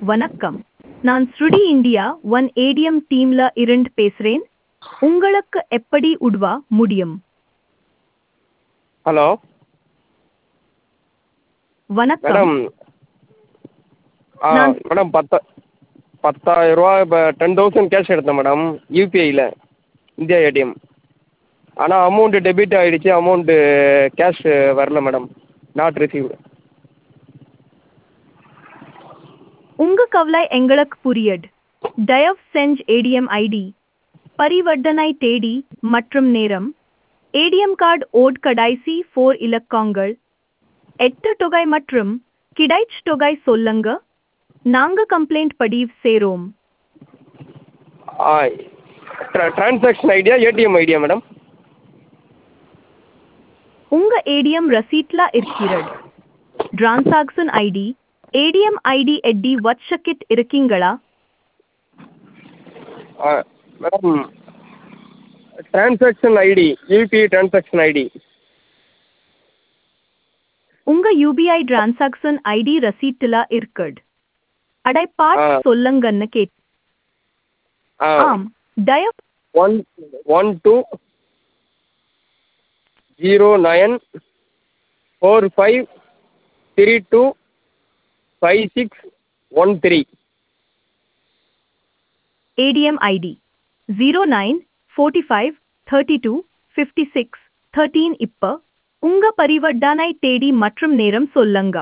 வணக்கம் நான் ஸ்ருடி இந்தியா ஒன் ஏடிஎம் டீம்ல இருந்து பேசுறேன் உங்களுக்கு எப்படி உதவ முடியும் ஹலோ வணக்கம் மேடம் ஆ நான்- மேடம் பத்த பத்தாயிரரூவா இப்போ டென் தௌசண்ட் கேஷ் எடுத்தேன் மேடம் யூபிஐயில் இந்தியா ஏடிஎம் ஆனால் அமௌண்ட்டு டெபிட் ஆகிடுச்சு அமௌண்ட்டு கேஷ் வரல மேடம் நாட் ரிசீவ் உங்க கவலை எங்களுக்கு புரியுது தயவு செஞ்சு ஏடிஎம் ஐடி பரிவர்த்தனை தேதி மற்றும் நேரம் ஏடிஎம் கார்டு ஓட் கடைசி ஃபோர் இலக்கங்கள் எட்டு தொகை மற்றும் கிடைச்ச தொகை சொல்லுங்க நாங்க கம்ப்ளைண்ட் பதிவு செய்றோம் ஆ ட்ரான்சாக்ஷன் ஐடியா ஏடிஎம் ஐடியா மேடம் உங்க ஏடிஎம் ரசீட்ல இருக்கிறது டிரான்சாக்ஷன் ஐடி ஏடிஎம் ஐடி எட்டி வச்சக்கிட் இருக்கீங்களா ஆ madam transaction ID UPI transaction ID உங்க யூபிஐ டிரான்சாக்ஷன் ஐடி ரசீட்ல இருக்குது அடை பார்த்து ஆ. சொல்லுங்கன்னு கேட் ஆ ஆம் தயவு one one two zero nine four five three two five six one three ATM ID zero nine forty five thirty two fifty six thirteen இப்ப உங்க பரிவர்த்தனை தேதி மற்றும் நேரம் சொல்லுங்க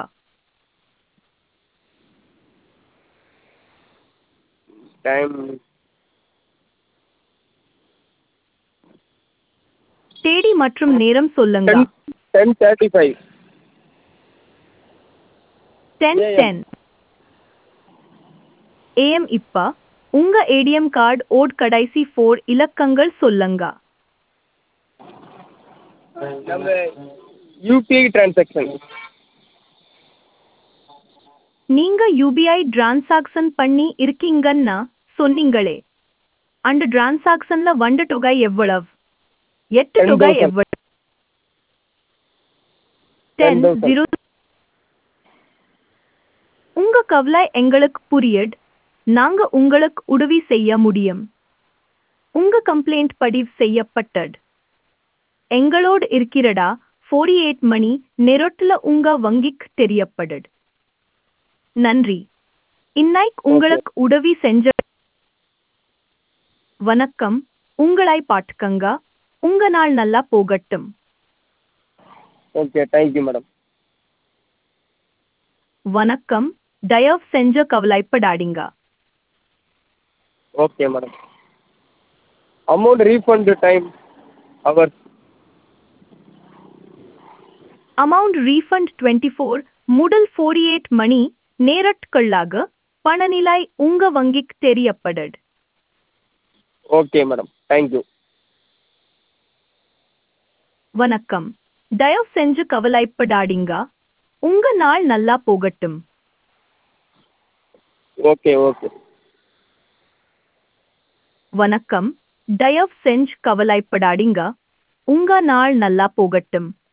டைம் தேதி மற்றும் நேரம் சொல்லுங்க ten ten thirty five ten AM. Ten AM இப்ப உங்க ஏடிஎம் கார்டு ஓட் கடைசி ஃபோர் இலக்கங்கள் சொல்லுங்க நம்ம யூபிஐ ட்ரான்சாக்ஷன் நீங்க யூபிஐ டிரான்சாக்ஷன் பண்ணி இருக்கீங்கன்னா சொன்னீங்களே அந்த டிரான்சாக்ஷன்ல வந்த தொகை எவ்வளவு எட்டு 10,000. தொகை எவ்வளவு டென் 10,000. ஜீரோ உங்க கவலை எங்களுக்கு புரியுது நாங்க உங்களுக்கு உதவி செய்ய முடியும் உங்க கம்ப்ளைண்ட் பதிவு செய்யப்பட்டது எங்களோடு இருக்கிறடா 48 எயிட் மணி நேரத்துல உங்க வங்கிக்கு தெரியப்படுது நன்றி இன்னைக்கு உங்களுக்கு உதவி செஞ்ச வணக்கம் உங்களை பாட்டுக்கங்க உங்க நாள் நல்லா போகட்டும் ஓகே தேங்க்யூ மேடம் வணக்கம் தயவு செஞ்ச கவலைப்படாதீங்க okay madam amount refund time hours amount refund twenty four முதல் 48 எயிட் மணி நேரட்களாக பணநிலை உங்க வங்கிக்கு தெரியப்படுது ஓகே மேடம் தேங்க்யூ வணக்கம் தயவு செஞ்சு கவலைப்படாதீங்க உங்க நாள் நல்லா போகட்டும் ஓகே ஓகே வணக்கம் தயவு செஞ்சு கவலைப்படாதீங்க உங்க நாள் நல்லா போகட்டும்